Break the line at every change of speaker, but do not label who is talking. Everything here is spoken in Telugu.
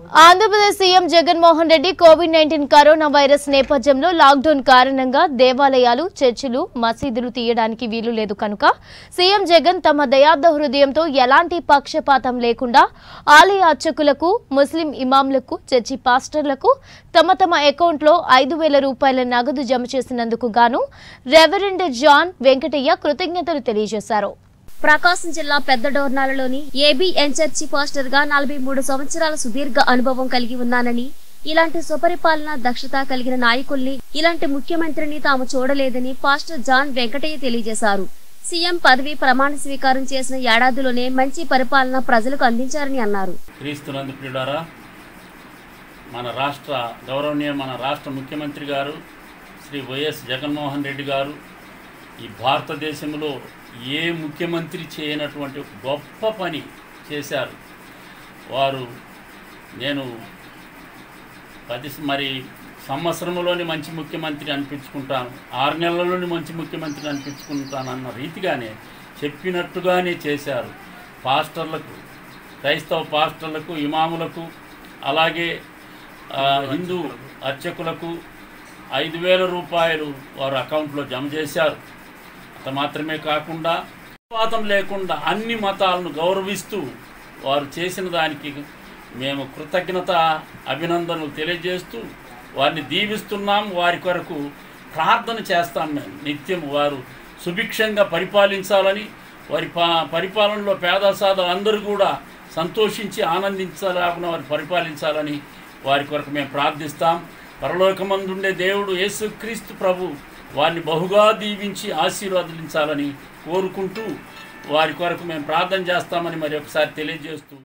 Andhra Pradesh CM Jaganmohan Reddy COVID nineteen corona virus నేపథ్యంలో లాక్డౌన్ కారణంగా దేవాలయాలు చర్చిలు మసీదులు తీయడానికి వీలు లేదు కనుక సీఎం జగన్ తమ దయార్థ హృదయంతో ఎలాంటి పక్షపాతం లేకుండా ఆలయ అర్చకులకు ముస్లిం ఇమాంలకు చర్చి పాస్టర్లకు తమ తమ అకౌంట్లో ఐదు వేల రూపాయల నగదు జమ చేసినందుకు గాను రెవరెండ్ జాన్ వెంకటయ్య కృతజ్ఞతలు తెలియజేశారు
ప్రకాశం జిల్లా పెద్ద డోర్నాలలోని ఏబిఎన్ చర్చి పాస్టర్ గా నలభై మూడు సంవత్సరాల సుదీర్ఘ అనుభవం కలిగి ఉన్నానని ఇలాంటి సుపరిపాలన దక్షత కలిగిన నాయకుల్ని ఇలాంటి ముఖ్యమంత్రిని తాము చూడలేదని పాస్టర్ జాన్ వెంకటయ్య తెలియజేశారు సీఎం పదవి ప్రమాణ స్వీకారం చేసిన ఏడాదిలోనే మంచి పరిపాలన ప్రజలకు అందించారని అన్నారు
క్రీస్తునందు ప్రియుడారా మన రాష్ట్ర గౌరవనీయ మన రాష్ట్ర ముఖ్యమంత్రి గారు శ్రీ వైఎస్ జగన్మోహన్ రెడ్డి గారు ఈ భారతదేశంలో ఏ ముఖ్యమంత్రి చేయనటువంటి గొప్ప పని చేశారు వారు నేను పది మరి సంవత్సరంలోని మంచి ముఖ్యమంత్రి అనిపించుకుంటాను ఆరు నెలల్లోని మంచి ముఖ్యమంత్రి అనిపించుకుంటాను అన్న రీతిగానే చెప్పినట్టుగానే చేశారు పాస్టర్లకు క్రైస్తవ పాస్టర్లకు ఇమాములకు అలాగే ఆ, హిందూ అర్చకులకు ఐదు వేల రూపాయలు వారు అకౌంట్లో జమ చేశారు అంత మాత్రమే కాకుండా పక్షపాతం లేకుండా అన్ని మతాలను గౌరవిస్తూ వారు చేసిన దానికి మేము కృతజ్ఞత అభినందనలు తెలియజేస్తూ వారిని దీవిస్తున్నాం వారి కొరకు ప్రార్థన చేస్తాం మేము నిత్యం వారు సుభిక్షంగా పరిపాలించాలని వారి పా పరిపాలనలో పేద సాధ అందరూ కూడా సంతోషించి ఆనందించలాగున వారు పరిపాలించాలని వారి కొరకు మేము ప్రార్థిస్తాం పరలోకమందుండే దేవుడు యేసుక్రీస్తు ప్రభు వారిని బహుగా దీవించి ఆశీర్వదించాలని కోరుకుంటూ వారి కొరకు మేము ప్రార్థన చేస్తామని మరి ఒకసారి తెలియజేస్తూ